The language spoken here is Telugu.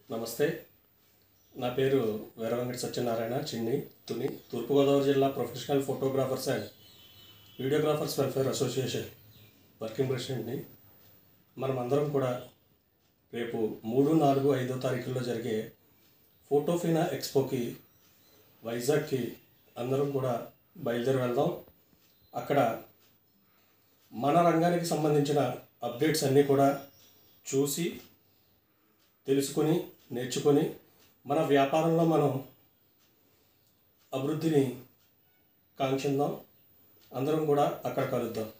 నమస్తే నా పేరు వీరవెంకట సత్యనారాయణ చిన్ని తుని తూర్పుగోదావరి జిల్లా professional photographers and videographers welfare association working ప్రెసిడెంట్ని మనమందరం కూడా రేపు మూడు నాలుగు ఐదో తారీఖుల్లో జరిగే ఫోటోఫినా ఎక్స్పోకి వైజాగ్కి అందరం కూడా బయలుదేరి వెళ్దాం అక్కడ మన రంగానికి సంబంధించిన అప్డేట్స్ అన్నీ కూడా చూసి తెలుసుకొని నేర్చుకొని మన వ్యాపారంలో మనం అభివృద్ధిని కాంక్షిద్దాం అందరం కూడా అక్కడ కలుద్దాం